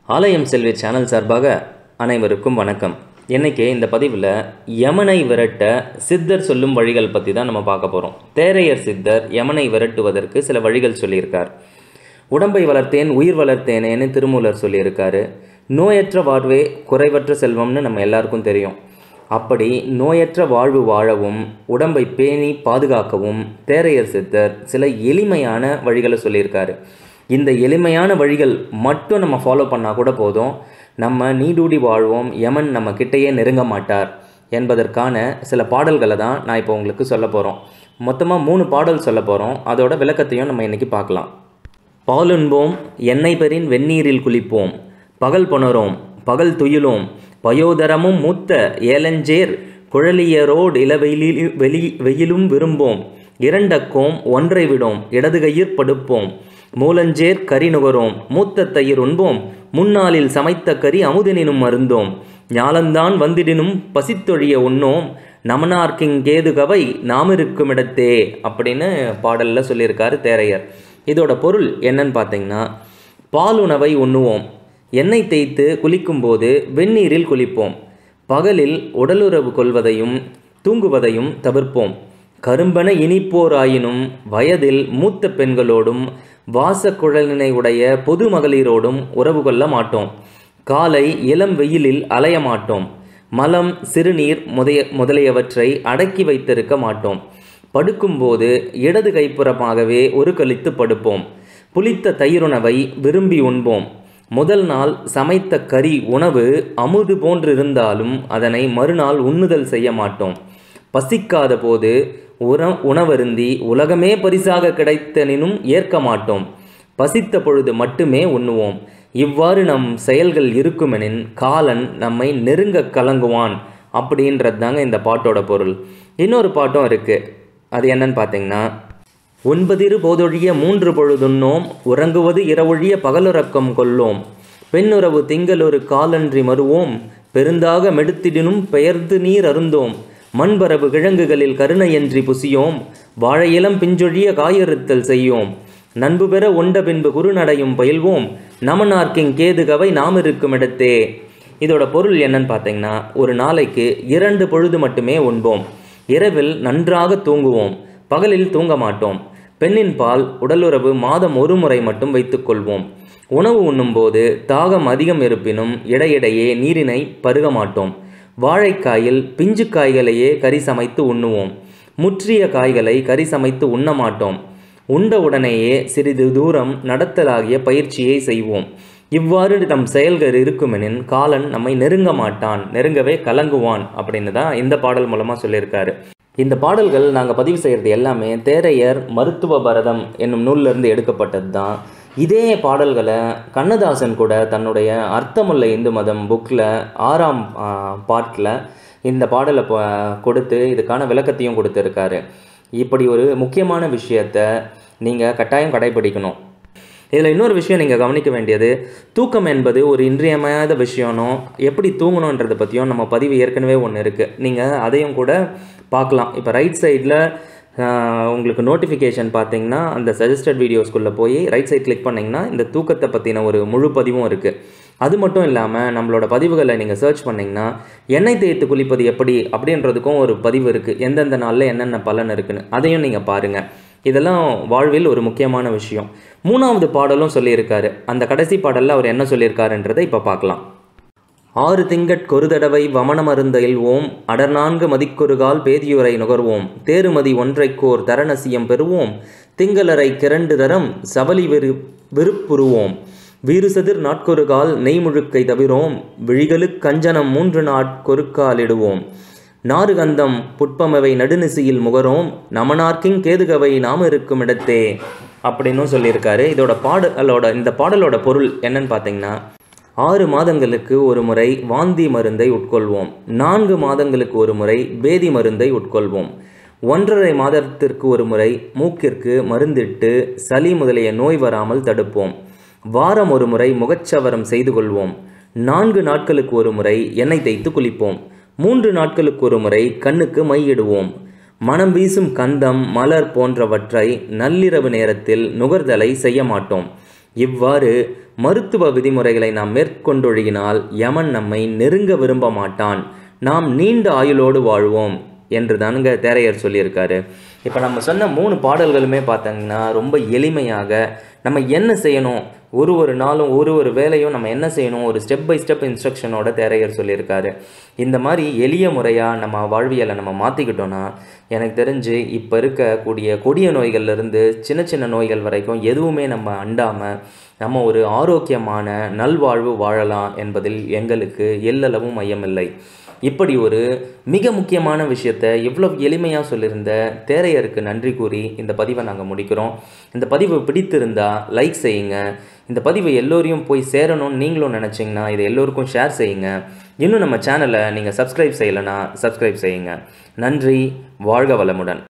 ஆலயம் செல்வி சேனல் சார்பாக அனைவருக்கும் வணக்கம் இன்னைக்கு இந்த பதிவில் யமனை விரட்ட சித்தர் சொல்லும் வழிகள் பற்றி தான் நம்ம பார்க்க போகிறோம் தேரையர் சித்தர் யமனை விரட்டுவதற்கு சில வழிகள் சொல்லியிருக்கார் உடம்பை வளர்த்தேன் உயிர் வளர்த்தேனேன்னு திருமூலர் சொல்லியிருக்காரு நோயற்ற வாழ்வே குறைவற்ற செல்வம்னு நம்ம எல்லாருக்கும் தெரியும் அப்படி நோயற்ற வாழ்வு வாழவும் உடம்பை பேணி பாதுகாக்கவும் தேரையர் சித்தர் சில எளிமையான வழிகளை சொல்லியிருக்காரு இந்த எளிமையான வழிகள் மட்டும் நம்ம ஃபாலோ பண்ணால் கூட போதும் நம்ம நீடூடி வாழ்வோம் யமன் நம்ம கிட்டேயே நெருங்க மாட்டார் என்பதற்கான சில பாடல்களை தான் நான் இப்போ உங்களுக்கு சொல்ல போகிறோம் மொத்தமாக மூணு பாடல் சொல்ல போகிறோம் அதோட விளக்கத்தையும் நம்ம இன்றைக்கி பார்க்கலாம் பாலுண்போம் எண்ணெய் பெறின் வெந்நீரில் குளிப்போம் பகல் புணரோம் பகல் துயிலோம் பயோதரமும் மூத்த ஏலஞ்சேர் குழலியரோடு இளவெயிலி வெளி வெயிலும் விரும்போம் இரண்டக்கோம் ஒன்றை விடோம் இடது கையிற் படுப்போம் மூலஞ்சேர் கறி நுகரோம் மூத்த தயிர் உண்போம் முன்னாளில் சமைத்த கறி அமுதினினும் மருந்தோம் ஞாலந்தான் வந்திடினும் பசித்தொழிய உண்ணோம் நமனார்க்கிங் கேதுகவை நாம் இருக்கும் இடத்தே அப்படின்னு பாடலில் சொல்லியிருக்காரு தேரையர் இதோட பொருள் என்னன்னு பார்த்தீங்கன்னா பாலுணவை உண்ணுவோம் எண்ணெய் தேய்த்து குளிக்கும்போது வெந்நீரில் குளிப்போம் பகலில் உடலுறவு கொள்வதையும் தூங்குவதையும் தவிர்ப்போம் கரும்பன இனிப்போராயினும் வயதில் மூத்த பெண்களோடும் வாசக்குழலினை உடைய பொது மகளிரோடும் உறவு கொள்ள மாட்டோம் காலை இளம் வெயிலில் அலைய மாட்டோம் மலம் சிறுநீர் முதைய முதலியவற்றை அடக்கி வைத்திருக்க மாட்டோம் படுக்கும்போது இடது கைப்புறமாகவே ஒரு கழித்து படுப்போம் புளித்த தயிருணவை விரும்பி உண்போம் முதல் நாள் சமைத்த கறி உணவு அமுது போன்றிருந்தாலும் அதனை மறுநாள் உண்ணுதல் செய்ய மாட்டோம் பசிக்காத போது உற உணவருந்தி உலகமே பரிசாக கிடைத்தனினும் ஏற்க மாட்டோம் பசித்த பொழுது மட்டுமே உண்ணுவோம் இவ்வாறு நம் செயல்கள் இருக்குமெனின் காலன் நம்மை நெருங்க கலங்குவான் அப்படின்றது தாங்க இந்த பாட்டோட பொருள் இன்னொரு பாட்டும் இருக்குது அது என்னன்னு பார்த்தீங்கன்னா ஒன்பதிரு போதொழிய மூன்று பொழுதுண்ணோம் உறங்குவது இரவொழிய பகலுறக்கம் கொள்ளோம் பெண்ணுறவு திங்களொரு காலன்றி மறுவோம் பெருந்தாக மெடுத்திடினும் பெயர்ந்து நீர் அருந்தோம் மண்பரவு கிழங்குகளில் கருணையன்றி புசியோம் வாழையிலம் பிஞ்சொழிய காயறுத்தல் செய்யோம் நண்பு பெற உண்ட பின்பு குறுநடையும் பயில்வோம் நமனார்க்கிங் கேதுகவை நாம் இருக்கும் இடத்தே இதோட பொருள் என்னன்னு பார்த்தீங்கன்னா ஒரு நாளைக்கு இரண்டு பொழுது மட்டுமே உண்போம் இரவில் நன்றாக தூங்குவோம் பகலில் தூங்க மாட்டோம் பெண்ணின் பால் உடலுறவு மாதம் ஒரு முறை மட்டும் வைத்துக்கொள்வோம் உணவு உண்ணும்போது தாகம் அதிகம் இருப்பினும் இடையிடையே நீரினை பருக மாட்டோம் வாழைக்காயில் பிஞ்சு காய்களையே கறி சமைத்து உண்ணுவோம் முற்றிய காய்களை கறி சமைத்து உண்ண மாட்டோம் உண்ட உடனேயே சிறிது தூரம் நடத்தலாகிய பயிற்சியை செய்வோம் இவ்வாறு நம் செயல்கள் இருக்குமெனின் காலன் நம்மை நெருங்க மாட்டான் நெருங்கவே கலங்குவான் அப்படின்னு தான் இந்த பாடல் மூலமாக சொல்லியிருக்காரு இந்த பாடல்கள் நாங்கள் பதிவு செய்கிறது எல்லாமே தேரையர் மருத்துவ பரதம் என்னும் நூலிலிருந்து எடுக்கப்பட்டது தான் இதே பாடல்களை கண்ணதாசன் கூட தன்னுடைய அர்த்தமுள்ள இந்து மதம் புக்கில் ஆறாம் பாட்டில் இந்த பாடலை கொடுத்து இதுக்கான விளக்கத்தையும் கொடுத்துருக்காரு இப்படி ஒரு முக்கியமான விஷயத்த நீங்கள் கட்டாயம் கடைபிடிக்கணும் இதில் இன்னொரு விஷயம் நீங்கள் கவனிக்க வேண்டியது தூக்கம் என்பது ஒரு இன்றியமையாத விஷயம்னோ எப்படி தூங்கணுன்றதை பற்றியும் நம்ம பதிவு ஏற்கனவே ஒன்று இருக்குது நீங்கள் அதையும் கூட பார்க்கலாம் இப்போ ரைட் சைடில் உங்களுக்கு நோட்டிஃபிகேஷன் பார்த்தீங்கன்னா அந்த சஜஸ்டட் வீடியோஸ்குள்ளே போய் ரைட் சைட் கிளிக் பண்ணிங்கன்னா இந்த தூக்கத்தை பற்றின ஒரு முழு பதிவும் இருக்குது அது மட்டும் இல்லாமல் நம்மளோட பதிவுகளை நீங்கள் சர்ச் பண்ணிங்கன்னா எண்ணெய் தேய்த்து குளிப்பது எப்படி அப்படின்றதுக்கும் ஒரு பதிவு இருக்குது எந்தெந்த நாளில் என்னென்ன பலன் இருக்குன்னு அதையும் நீங்கள் பாருங்கள் இதெல்லாம் வாழ்வில் ஒரு முக்கியமான விஷயம் மூணாவது பாடலும் சொல்லியிருக்காரு அந்த கடைசி பாடலில் அவர் என்ன சொல்லியிருக்காருன்றதை இப்போ பார்க்கலாம் ஆறு திங்கட் கொருதடவை வமனமருந்தையில் ஓம் அடர் நான்கு மதிக்கொருகால் பேதியுரை நுகர்வோம் தேருமதி ஒன்றைக்கோர் தரணசியம் பெறுவோம் திங்களரை கிரண்டு தரம் சபலி விரு விருப்புருவோம் வீறுசதிர் நாட்கொருகால் நெய்முழுக்கை தவிரோம் விழிகளுக் கஞ்சனம் மூன்று நாட்கொருக்காலிடுவோம் நாறுகந்தம் புட்பமவை நடுநிசியில் முகரோம் நமனார்க்கிங் கேதுகவை நாம் இருக்கும் இடத்தே அப்படின்னும் சொல்லியிருக்காரு இதோட பாடலோட இந்த பாடலோட பொருள் என்னன்னு பார்த்தீங்கன்னா ஆறு மாதங்களுக்கு ஒரு முறை வாந்தி மருந்தை உட்கொள்வோம் நான்கு மாதங்களுக்கு ஒரு முறை பேதி மருந்தை உட்கொள்வோம் ஒன்றரை மாதத்திற்கு ஒரு முறை மூக்கிற்கு மருந்திட்டு சளி முதலிய நோய் வராமல் தடுப்போம் வாரம் ஒரு முறை முகச்சவரம் செய்து கொள்வோம் நான்கு நாட்களுக்கு ஒரு முறை எண்ணெய் தேய்த்து குளிப்போம் மூன்று நாட்களுக்கு ஒரு முறை கண்ணுக்கு மையிடுவோம் மனம் வீசும் கந்தம் மலர் போன்றவற்றை நள்ளிரவு நேரத்தில் நுகர்தலை செய்ய மாட்டோம் இவ்வாறு மருத்துவ விதிமுறைகளை நாம் மேற்கொண்டொழுகினால் யமன் நம்மை நெருங்க விரும்ப மாட்டான் நாம் நீண்ட ஆயுளோடு வாழ்வோம் என்று தானுங்க தேரையர் சொல்லியிருக்காரு இப்போ நம்ம சொன்ன மூணு பாடல்களுமே பார்த்தீங்கன்னா ரொம்ப எளிமையாக நம்ம என்ன செய்யணும் ஒரு ஒரு நாளும் ஒரு ஒரு வேலையும் நம்ம என்ன செய்யணும் ஒரு ஸ்டெப் பை ஸ்டெப் இன்ஸ்ட்ரக்ஷனோட தேரையர் சொல்லியிருக்காரு இந்த மாதிரி எளிய முறையாக நம்ம வாழ்வியலை நம்ம மாற்றிக்கிட்டோன்னா எனக்கு தெரிஞ்சு இப்போ இருக்கக்கூடிய கொடிய நோய்கள்லேருந்து சின்ன சின்ன நோய்கள் வரைக்கும் எதுவுமே நம்ம அண்டாமல் நம்ம ஒரு ஆரோக்கியமான நல்வாழ்வு வாழலாம் என்பதில் எங்களுக்கு எல்லளவும் மையமில்லை இப்படி ஒரு மிக முக்கியமான விஷயத்தை எவ்வளோ எளிமையாக சொல்லியிருந்த தேரையருக்கு நன்றி கூறி இந்த பதிவை நாங்கள் முடிக்கிறோம் இந்த பதிவு பிடித்திருந்தா லைக் செய்யுங்க இந்த பதிவு எல்லோரையும் போய் சேரணும்னு நீங்களும் நினச்சிங்கன்னா இதை எல்லோருக்கும் ஷேர் செய்யுங்க இன்னும் நம்ம சேனலை நீங்கள் சப்ஸ்கிரைப் செய்யலைன்னா சப்ஸ்கிரைப் செய்யுங்க நன்றி வாழ்க வளமுடன்